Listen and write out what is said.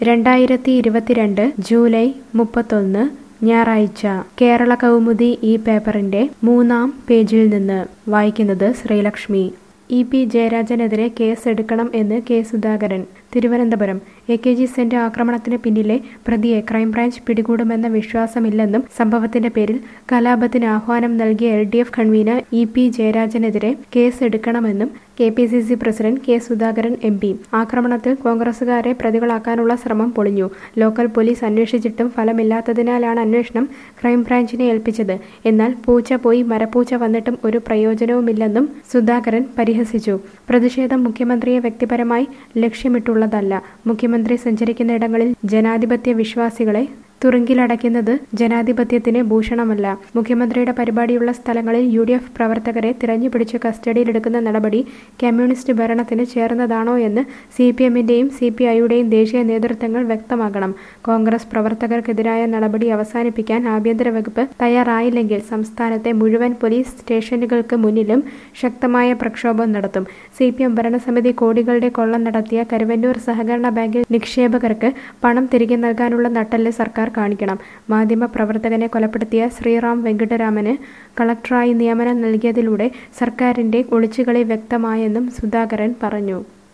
രണ്ടായിരത്തി ഇരുപത്തിരണ്ട് ജൂലൈ മുപ്പത്തൊന്ന് ഞായറാഴ്ച കേരള കൗമുദി ഈ പേപ്പറിന്റെ മൂന്നാം പേജിൽ നിന്ന് വായിക്കുന്നത് ശ്രീലക്ഷ്മി ഇ പി ജയരാജനെതിരെ കേസ് എടുക്കണം എന്ന് K Sudhakaran Thiruvananthapuram A K G centre ആക്രമണത്തിന് പിന്നിലെ പ്രതിയെ ക്രൈംബ്രാഞ്ച് പിടികൂടുമെന്ന വിശ്വാസമില്ലെന്നും സംഭവത്തിന്റെ പേരിൽ കലാപത്തിന് ആഹ്വാനം നൽകിയ L D F convener E P ജയരാജനെതിരെ കേസ് എടുക്കണമെന്നും K P C C president K Sudhakaran M P ആക്രമണത്തിൽ കോൺഗ്രസുകാരെ പ്രതികളാക്കാനുള്ള ശ്രമം പൊളിഞ്ഞു ലോക്കൽ പോലീസ് അന്വേഷിച്ചിട്ടും ഫലമില്ലാത്തതിനാലാണ് അന്വേഷണം ക്രൈംബ്രാഞ്ചിനെ ഏൽപ്പിച്ചത് എന്നാൽ പൂച്ച പോയി മരപ്പൂച്ച വന്നിട്ടും ഒരു പ്രയോജനവുമില്ലെന്നും സുധാകരൻ പരിഹസിച്ചു പ്രതിഷേധം മുഖ്യമന്ത്രിയെ വ്യക്തിപരമായി ലക്ഷ്യമിട്ടുള്ളതല്ല മുഖ്യമന്ത്രി സഞ്ചരിക്കുന്ന ഇടങ്ങളിൽ ജനാധിപത്യ വിശ്വാസികളെ തുറുങ്കിലടയ്ക്കുന്നത് ജനാധിപത്യത്തിന് ഭൂഷണമല്ല മുഖ്യമന്ത്രിയുടെ പരിപാടിയുള്ള സ്ഥലങ്ങളിൽ യു ഡി എഫ് പ്രവർത്തകരെ തിരഞ്ഞുപിടിച്ച് കസ്റ്റഡിയിലെടുക്കുന്ന നടപടി കമ്മ്യൂണിസ്റ്റ് ഭരണത്തിന് ചേർന്നതാണോ എന്ന് സി പി എമ്മിന്റെയും സി പി ഐയുടെയും ദേശീയ നേതൃത്വങ്ങൾ വ്യക്തമാക്കണം കോൺഗ്രസ് പ്രവർത്തകർക്കെതിരായ നടപടി അവസാനിപ്പിക്കാൻ ആഭ്യന്തര വകുപ്പ് തയ്യാറായില്ലെങ്കിൽ സംസ്ഥാനത്തെ മുഴുവൻ പോലീസ് സ്റ്റേഷനുകൾക്ക് മുന്നിലും ശക്തമായ പ്രക്ഷോഭം നടത്തും സി പി എം ഭരണസമിതി കോടികളുടെ കൊള്ള നടത്തിയ കരുവന്നൂർ സഹകരണ ബാങ്കിൽ നിക്ഷേപകർക്ക് പണം തിരികെ നൽകാനുള്ള നട്ടെല്ല് സർക്കാർ കാണിക്കണം മാധ്യമ പ്രവർത്തകനെ കൊലപ്പെടുത്തിയ ശ്രീറാം വെങ്കിട്ടരാമന് കളക്ടറായി നിയമനം നൽകിയതിലൂടെ സർക്കാരിന്റെ ഒളിച്ചുകളി വ്യക്തമായെന്നും സുധാകരൻ പറഞ്ഞു